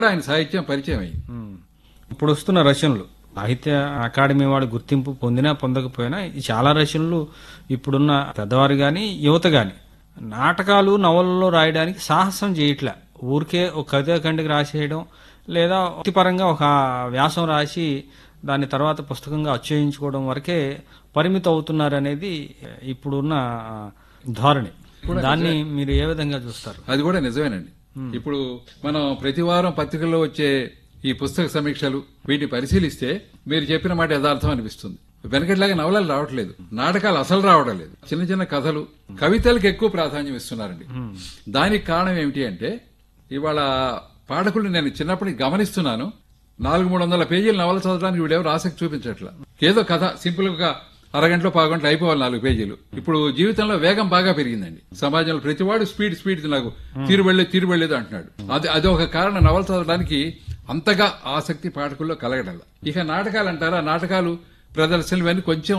ఆయన సాహిత్యం పరిచయం అయింది ఉమ్. ఇప్పుడు వస్తున్న రచనలు సాహిత్య అకాడమీ వాడి గుర్తింపు పొందినా పొందకపోయినా ఈ చాలా రచనలు ఇప్పుడున్న పెద్దవారు గాని యువత గాని నాటకాలు నవలలో రాయడానికి సాహసం చేయట్లే ఊరికే ఒక కవితా ఖండికి రాసేయడం లేదా వృత్తిపరంగా ఒక వ్యాసం రాసి దాని తర్వాత పుస్తకంగా అచ్చయించుకోవడం వరకే పరిమితం అవుతున్నారనేది ఇప్పుడున్న ధోరణి దాన్ని మీరు ఏ విధంగా చూస్తారు అది కూడా నిజమేనండి ఇప్పుడు మనం ప్రతి వారం పత్రికల్లో వచ్చే ఈ పుస్తక సమీక్షలు వీటిని పరిశీలిస్తే మీరు చెప్పిన మాట యథార్థం అనిపిస్తుంది వెనకట్లాగా నవలలు రావట్లేదు నాటకాలు అసలు రావడం లేదు చిన్న చిన్న కథలు కవితలకు ఎక్కువ ప్రాధాన్యం ఇస్తున్నారండి దానికి కారణం ఏమిటి అంటే ఇవాళ పాఠకులు నేను చిన్నప్పటికి గమనిస్తున్నాను నాలుగు మూడు వందల పేజీల నవల చదవడానికి వీడెవరు ఆసక్తి చూపించట్లా ఏదో కథ సింపుల్ గా అరగంటలో పావుగంటలో అయిపోవాలి నాలుగు పేజీలు ఇప్పుడు జీవితంలో వేగం బాగా పెరిగిందండి సమాజంలో ప్రతివాడు స్పీడ్ స్పీడ్ నాకు తీరుబడలేదు తీరుబడలేదు అంటున్నాడు అది అది ఒక కారణం నవల చదవడానికి అంతగా ఆసక్తి పాఠకుల్లో కలగడల ఇక నాటకాలు అంటారా నాటకాలు ప్రదర్శనలు ఇవన్నీ కొంచెం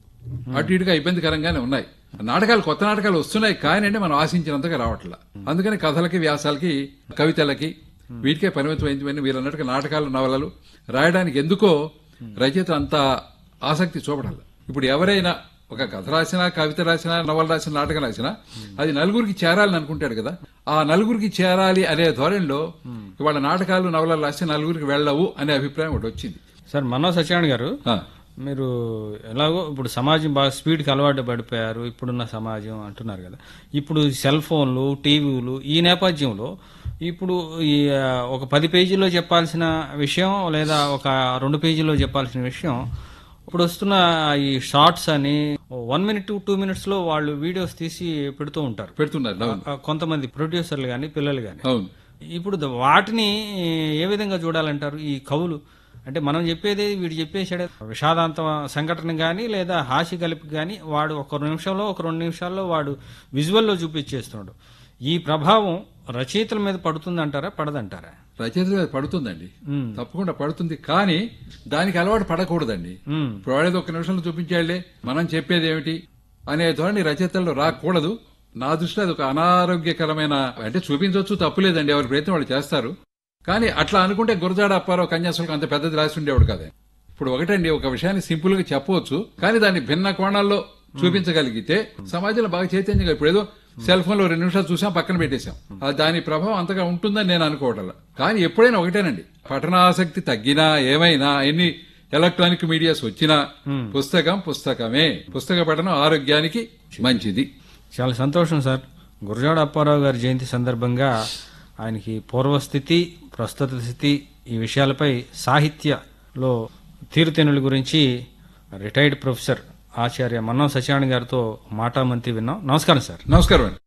అటు ఇటుగా ఇబ్బందికరంగానే ఉన్నాయి నాటకాలు కొత్త నాటకాలు వస్తున్నాయి కానీ అంటే మనం ఆశించినంతగా రావట్లా అందుకని కథలకి వ్యాసాలకి కవితలకి వీటికే పరిమితమైంది మీరు అన్నట్టుగా నాటకాలు నవలలు రాయడానికి ఎందుకో రచయిత అంత ఆసక్తి చూపడాలి ఇప్పుడు ఎవరైనా ఒక కథ రాసినా కవిత రాసినా నవల రాసినా నాటకం రాసినా అది నలుగురికి చేరాలని అనుకుంటాడు కదా ఆ నలుగురికి చేరాలి అనే ధోరణిలో ఇవాళ నాటకాలు నవలలు రాసి నలుగురికి వెళ్ళవు అనే అభిప్రాయం ఒకటి వచ్చింది సార్ మనో సత్యనారాయణ గారు ఆ, మీరు ఎలాగో ఇప్పుడు సమాజం బాగా స్పీడ్కి అలవాటు పడిపోయారు ఇప్పుడున్న సమాజం అంటున్నారు కదా ఇప్పుడు సెల్ ఫోన్లు టీవీలు ఈ నేపథ్యంలో ఇప్పుడు ఈ ఆ, ఒక పది పేజీల్లో చెప్పాల్సిన విషయం లేదా ఒక రెండు పేజీల్లో చెప్పాల్సిన విషయం ఇప్పుడు వస్తున్న ఈ షార్ట్స్ అని వన్ మినిట్ టూ మినిట్స్ లో వాళ్ళు వీడియోస్ తీసి పెడుతూ ఉంటారు పెడుతున్నారు అవును ఆ, కొంతమంది ప్రొడ్యూసర్లు కానీ పిల్లలు కానీ అవును ఇప్పుడు ద- వాటిని ఏ విధంగా చూడాలంటారు ఈ కవులు అంటే మనం చెప్పేది వీడు చెప్పేసాడే విషాదాంత సంఘటన కానీ లేదా హాస్య కలిపి కానీ వాడు ఒక నిమిషంలో ఒక రెండు నిమిషాల్లో వాడు విజువల్లో చూపించేస్తున్నాడు ఈ ప్రభావం రచయితల మీద పడుతుందంటారా పడదంటారా రచయిత మీద పడుతుందండి మ్మ్. తప్పకుండా పడుతుంది కానీ దానికి అలవాటు పడకూడదండి మ్మ్. ఇప్పుడు వాడేది ఒక నిమిషంలో చూపించాళ్లే మనం చెప్పేది ఏమిటి అనే ధోరణి రచయితల్లో రాకూడదు నా దృష్టిలో అది ఒక అనారోగ్యకరమైన అంటే చూపించవచ్చు తప్పులేదండి ఎవరి ప్రయత్నం వాళ్ళు చేస్తారు కానీ అట్లా అనుకుంటే గురజాడ అప్పారావు కన్యాసులకు అంత పెద్దది రాసి ఉండేవాడు కదా ఇప్పుడు ఒకటండి ఒక విషయాన్ని సింపుల్ గా చెప్పవచ్చు కానీ దాన్ని భిన్న కోణాల్లో చూపించగలిగితే సమాజంలో బాగా చైతన్యంగా ఇప్పుడు ఏదో సెల్ ఫోన్ లో రెండు నిమిషాలు చూసాం పక్కన పెట్టేశాం ఆ దాని ప్రభావం అంతగా ఉంటుందని నేను అనుకోవటం కానీ ఎప్పుడైనా ఒకటేనండి పఠనాసక్తి తగ్గినా ఏమైనా ఎన్ని ఎలక్ట్రానిక్ మీడియాస్ వచ్చినా పుస్తకం పుస్తకమే పుస్తక పఠనం ఆరోగ్యానికి మంచిది చాలా సంతోషం సార్ గురజాడ అప్పారావు గారి జయంతి సందర్భంగా ఆయనకి పూర్వస్థితి ప్రస్తుత స్థితి ఈ విషయాలపై సాహిత్యలో తీరుతెన్నుల గురించి రిటైర్డ్ ప్రొఫెసర్ ఆచార్య మన్నం సత్యనారాయణ గారితో మాటామంతి విన్నాం నమస్కారం సార్ నమస్కారం అండి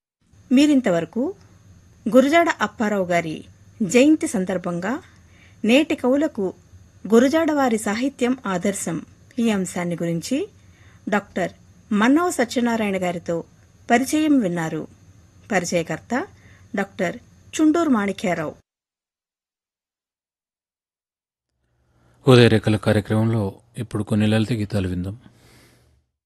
మీరింతవరకు గురజాడ అప్పారావు గారి జయంతి సందర్భంగా నేటి కవులకు గురజాడ వారి సాహిత్యం ఆదర్శం ఈ అంశాన్ని గురించి డాక్టర్ మన్నవ సత్యనారాయణ గారితో పరిచయం విన్నారు పరిచయకర్త డాక్టర్ చుండూరు మాణిక్యారావు ఉదయరేఖల కార్యక్రమంలో ఇప్పుడు కొన్ని లలిత గీతాలు విందాం